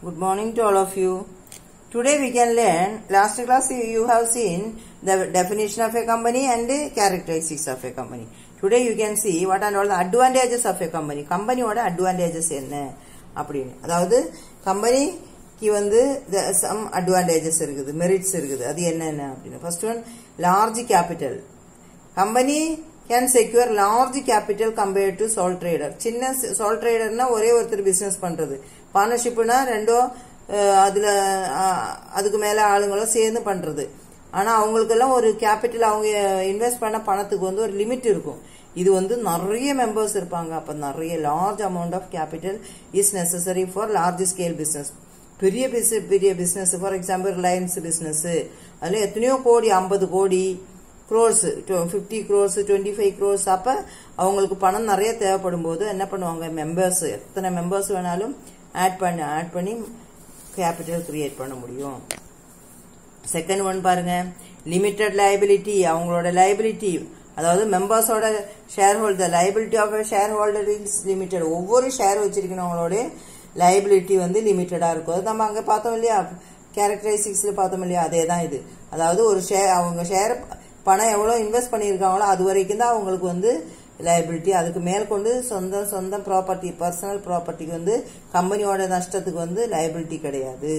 Good morning to all of you. Today we can learn, last class you you have seen the definition of a company and the characteristics of a company. Today you can see what are all the advantages of a company. கம்பெனியோட advantages என்ன அப்படின்னு அதாவது கம்பெனிக்கு வந்து some advantages இருக்குது merits இருக்குது அது என்னென்ன அப்படின்னு first one large capital company can secure large capital compared to sole trader சின்ன சோல் ட்ரேடர்னா ஒரே ஒருத்தர் பிசினஸ் பண்றது பார்ட்னர்ஷிப்னா ரெண்டோ அஹ், அதுல அஹ், அதுக்கு மேல ஆளுங்களும் சேர்ந்து பண்றது ஆனா அவங்களுக்கெல்லாம் ஒரு கேபிட்டல் அவங்க இன்வெஸ்ட் பண்ண பணத்துக்கு வந்து ஒரு லிமிட் இருக்கும் இது வந்து நிறைய மெம்பர்ஸ் இருப்பாங்க அப்ப நிறைய large amount of capital is necessary for large scale business பெரிய பிசினஸ் பெரிய business for example Reliance business அதுல எத்தனையோ கோடி ஐம்பது கோடி crores fifty crores twenty five crores அப்ப அவங்களுக்கு பணம் நிறைய தேவைப்படும் போது என்ன பண்ணுவாங்க மெம்பர்ஸ் எத்தனை மெம்பர்ஸ் வேணாலும் ஆட் பண்ணி ஆட் பண்ணி கேபிட்டல் கிரியேட் பண்ண முடியும் செகண்ட் ஒன் பாருங்க லிமிட்டட் லைபிலிட்டி அவங்களோட லைபிலிட்டி அதாவது மெம்பர்ஸோட share holder liability of share holder is limited ஒவ்வொரு ஷேர் வச்சிருக்கவங்களோட லைபிலிட்டி வந்து லிமிட்டடா இருக்கும் அது நம்ம அங்க பார்த்தோம் இல்லையா கேரக்டரிஸ்டிக்ஸ்ல பார்த்தோம் இல்லையா அதே தான் இது அதாவது ஒரு ஷேர் அவங்க ஷேர் பணம் எவ்வளவு இன்வெஸ்ட் பண்ணியிருக்காங்களோ அது வரைக்கும் தான் அவங்களுக்கு வந்து லைபிலிட்டி அதுக்கு மேல் கொண்டு சொந்த சொந்த ப்ராப்பர்ட்டி பர்சனல் ப்ராப்பர்ட்டிக்கு வந்து கம்பெனியோட நஷ்டத்துக்கு வந்து லைபிலிட்டி கிடையாது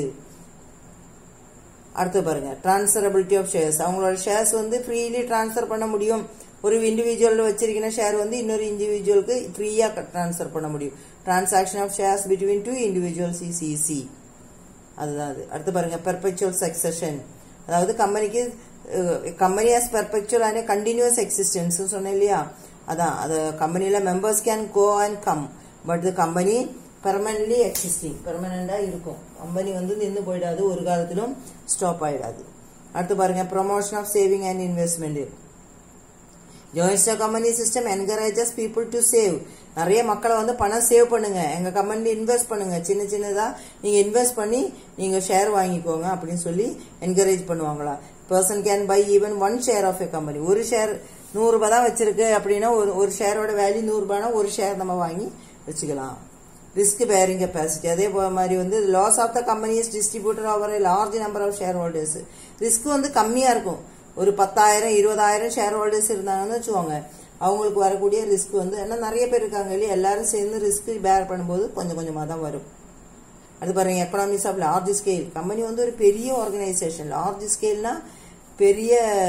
அடுத்து பாருங்க டிரான்ஸ்ஃபரபிலிட்டி ஆஃப் ஷேர்ஸ் அவங்களோட ஷேர்ஸ் வந்து ஃப்ரீலி டிரான்ஸ்ஃபர் பண்ண முடியும் ஒரு இண்டிவிஜுவல் வச்சிருக்கிற ஷேர் வந்து இன்னொரு இண்டிவிஜுவலுக்கு ஃப்ரீயா டிரான்ஸ்ஃபர் பண்ண முடியும் transaction of shares between two individuals is easy அதுதான் அது அடுத்து பாருங்க பெர்பெச்சுவல் சக்சஷன் அதாவது கம்பெனிக்கு company as perpetual and continuous existence சொன்னேன் இல்லையா அதான் அது கம்பெனில members can go and come but the company permanently existing பெர்மனண்டா இருக்கும் கம்பெனி வந்து நின்று போயிடாது ஒரு காலத்திலும் ஸ்டாப் ஆயிடாது அடுத்து பாருங்க promotion of saving and investment joint stock company system encourages people to save நிறைய மக்களை வந்து பணம் சேவ் பண்ணுங்க எங்க கம்பெனில இன்வெஸ்ட் பண்ணுங்க சின்ன சின்னதா நீங்க இன்வெஸ்ட் பண்ணி நீங்க ஷேர் வாங்கிக்கோங்க அப்படின்னு சொல்லி என்கரேஜ் பண்ணுவாங்களா person can buy even one share of a company ஒரு ஷேர் நூறு ரூபாய் தான் வச்சிருக்கு அப்படின்னா ஒரு ஒரு ஷேரோட வேல்யூ நூறு ரூபாய்னா ஒரு ஷேர் நம்ம வாங்கி வச்சுக்கலாம் ரிஸ்க் பேரிங் கெப்பாசிட்டி அதே போல மாதிரி வந்து loss of the companies distributor over large number of share holders risk வந்து கம்மியா இருக்கும் ஒரு பத்தாயிரம் இருபதாயிரம் ஷேர் ஹோல்டர்ஸ் இருந்தாங்கன்னு வச்சுக்கோங்க அவங்களுக்கு வரக்கூடிய ரிஸ்க் வந்து ஏன்னா நிறைய பேர் இருக்காங்க இல்லையா எல்லாரும் சேர்ந்து ரிஸ்க் பேர் பண்ணும்போது கொஞ்சம் கொஞ்சமா தான் வரும் அது பாருங்க economics of large scale company வந்து ஒரு பெரிய ஆர்கனைசேஷன் லார்ஜ் ஸ்கேல்னா பெரிய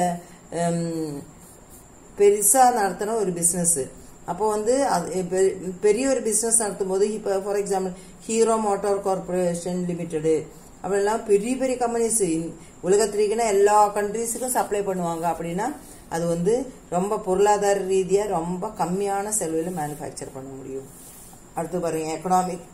ஹம், பெருசா நடத்தின ஒரு பிசினஸ் அப்போ வந்து அது பெ- பெரிய ஒரு பிசினஸ் நடத்தும் போது இப்போ for example Hero Motor Corporation Limited அப்படிலாம் பெரிய பெரிய கம்பெனிஸ் உலகத்திலேக்குன்னா எல்லா கண்ட்ரீஸுக்கும் சப்ளை பண்ணுவாங்க அப்படின்னா அது வந்து ரொம்ப பொருளாதார ரீதியா ரொம்ப கம்மியான செலவில் மேனுஃபேக்சர் பண்ண முடியும் அடுத்து பாருங்க economic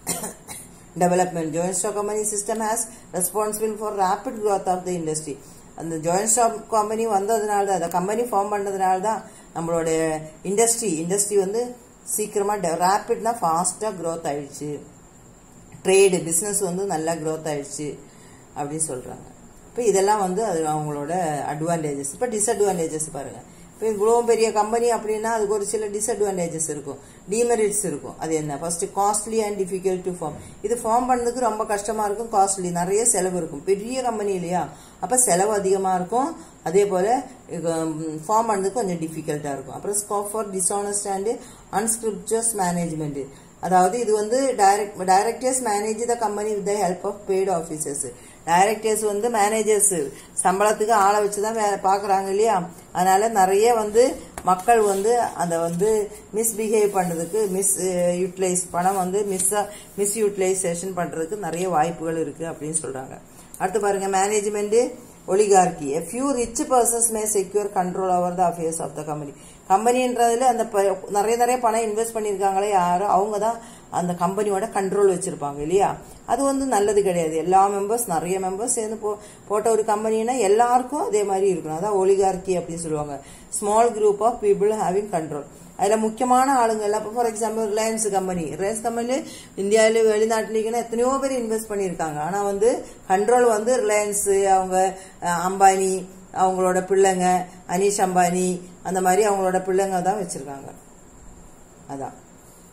development joint stock company system has responsible for rapid growth of the industry அந்த ஜாயிண்ட் ஸ்டாக் கம்பெனி வந்ததுனால தான் அந்த கம்பெனி ஃபார்ம் பண்ணதுனால தான் நம்மளோட இண்டஸ்ட்ரி இண்டஸ்ட்ரி வந்து சீக்கிரமா ரேபிட்னா ஃபாஸ்டா growth ஆயிடுச்சு ட்ரேடு பிசினஸ் வந்து நல்லா growth ஆயிடுச்சு அப்படின்னு சொல்றாங்க இப்போ இதெல்லாம் வந்து அது அவங்களோட அட்வான்டேஜஸ் இப்போ டிஸ்அட்வான்டேஜஸ் பாருங்க இப்போ இவ்வளோ பெரிய கம்பெனி அப்படின்னா அதுக்கு ஒரு சில டிஸ்அட்வான்டேஜஸ் இருக்கும் டிமெரிட்ஸ் இருக்கும் அது என்ன first costly and difficult to form இது ஃபார்ம் பண்ணதுக்கு ரொம்ப கஷ்டமா இருக்கும் காஸ்ட்லி நிறைய செலவு இருக்கும் பெரிய கம்பெனி இல்லையா அப்ப செலவு அதிகமா இருக்கும் அதே போல ஃபார்ம் பண்ணதுக்கு கொஞ்சம் டிஃபிகல்ட்டா இருக்கும் அப்புறம் scope for dishonest and unscrupulous management அதாவது இது வந்து direct directors manage the company with the help of paid officers directors வந்து மேனேஜர்ஸ் சம்பளத்துக்கு ஆளை வச்சு தான் வேலை பார்க்குறாங்க இல்லையா அதனால நிறைய வந்து மக்கள் வந்து அந்த வந்து மிஸ்பிஹேவ் பண்ணதுக்கு மிஸ் யூட்டிலைஸ் பணம் வந்து மிஸ் மிஸ் யூட்டிலைசேஷன் பண்றதுக்கு நிறைய வாய்ப்புகள் இருக்கு அப்படின்னு சொல்றாங்க அடுத்து பாருங்க management oligarchy a few rich persons may secure control over the affairs of the company கம்பெனின்றதுல அந்த ப- நிறைய நிறைய பணம் இன்வெஸ்ட் பண்ணியிருக்காங்களே யாரோ அவங்க தான் அந்த கம்பெனியோட கண்ட்ரோல் வச்சிருப்பாங்க இல்லையா அது வந்து நல்லது கிடையாது எல்லா மெம்பர்ஸ் நிறைய மெம்பர்ஸ் சேர்ந்து போ போட்ட ஒரு கம்பெனினா எல்லாருக்கும் அதே மாதிரி இருக்கணும் அதான் ஒலிகார்கி அப்படின்னு சொல்லுவாங்க small group of people having control அதுல முக்கியமான ஆளுங்க எல்லாம் இப்போ for example Reliance company Reliance company இந்தியாவில வெளிநாட்டுல எத்தனையோ பேர் இன்வெஸ்ட் பண்ணியிருக்காங்க ஆனா வந்து கண்ட்ரோல் வந்து ரிலையன்ஸ் அவங்க அஹ், அம்பானி அவங்களோட பிள்ளைங்க அனீஷ் அம்பானி அந்த மாதிரி அவங்களோட பிள்ளைங்க தான் வச்சிருக்காங்க அதான்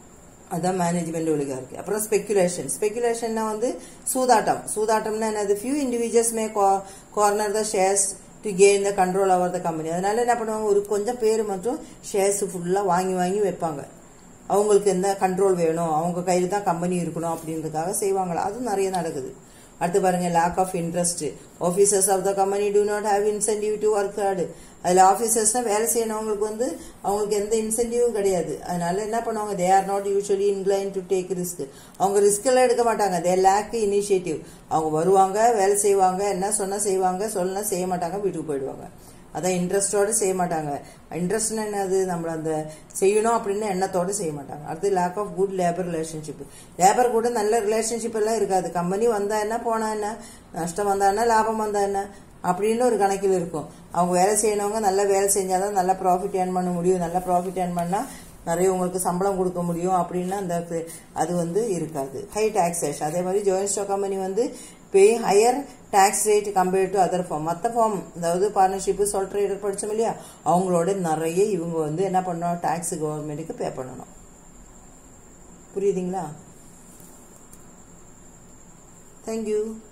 அதான் மேனேஜ்மெண்ட் ஒழுங்கா இருக்கு அப்புறம் ஸ்பெகுலேஷன் ஸ்பெகுலேஷன்னா வந்து சூதாட்டம் சூதாட்டம்னா என்னது few individuals may corner the shares to gain the control over the company அதனால என்ன பண்ணுவாங்க ஒரு கொஞ்சம் பேர் மட்டும் ஷேர்ஸ் ஃபுல்லாக வாங்கி வாங்கி வைப்பாங்க அவங்களுக்கு எந்த கண்ட்ரோல் வேணும் அவங்க கையில் தான் கம்பெனி இருக்கணும் அப்படின்றதுக்காக செய்வாங்களா அதுவும் நிறைய நடக்குது அடுத்து பாருங்க lack of interest officers of the company do not have incentive to work hard அதில் ஆஃபீஸர்ஸ்னா வேலை செய்யணவங்களுக்கு வந்து அவங்களுக்கு எந்த இன்சென்டிவும் கிடையாது அதனால என்ன பண்ணுவாங்க they are not usually incline to take risk அவங்க ரிஸ்க் எல்லாம் எடுக்க மாட்டாங்க தே லேக் இனிஷியேட்டிவ் அவங்க வருவாங்க வேலை செய்வாங்க என்ன சொன்னா செய்வாங்க சொல்லனா செய்ய மாட்டாங்க வீட்டுக்கு போயிடுவாங்க அதான் இன்ட்ரெஸ்டோட செய்ய மாட்டாங்க இன்ட்ரெஸ்ட்னா என்னது நம்மள அந்த செய்யணும் அப்படின்னு எண்ணத்தோட செய்ய மாட்டாங்க அடுத்து lack of good labour relationship labour கூட நல்ல ரிலேஷன்ஷிப் எல்லாம் இருக்காது கம்பெனி வந்தா என்ன போனா என்ன நஷ்டம் வந்தா என்ன லாபம் வந்தா என்ன அப்படின்னு ஒரு கணக்கில் இருக்கும் அவங்க வேலை செய்யணவங்க நல்லா வேலை செஞ்சாதான் நல்லா ப்ராஃபிட் ஏர்ன் பண்ண முடியும் நல்லா ப்ராஃபிட் ஏர்ன் பண்ணா நிறைய உங்களுக்கு சம்பளம் கொடுக்க முடியும் அப்படின்னா அந்த அது வந்து இருக்காது ஹை டாக்ஸேஷன் அதே மாதிரி ஜோயின் ஸ்டாக் கம்பெனி வந்து pay higher tax rate compared to other form மற்ற ஃபார்ம் அதாவது பார்ட்னர்ஷிப் சொல் ட்ரேடர் படித்தோம் இல்லையா அவங்களோட நிறைய இவங்க வந்து என்ன பண்ணணும் டாக்ஸ் கவர்மெண்ட்டுக்கு பே பண்ணணும் புரியுதுங்களா தேங்க்யூ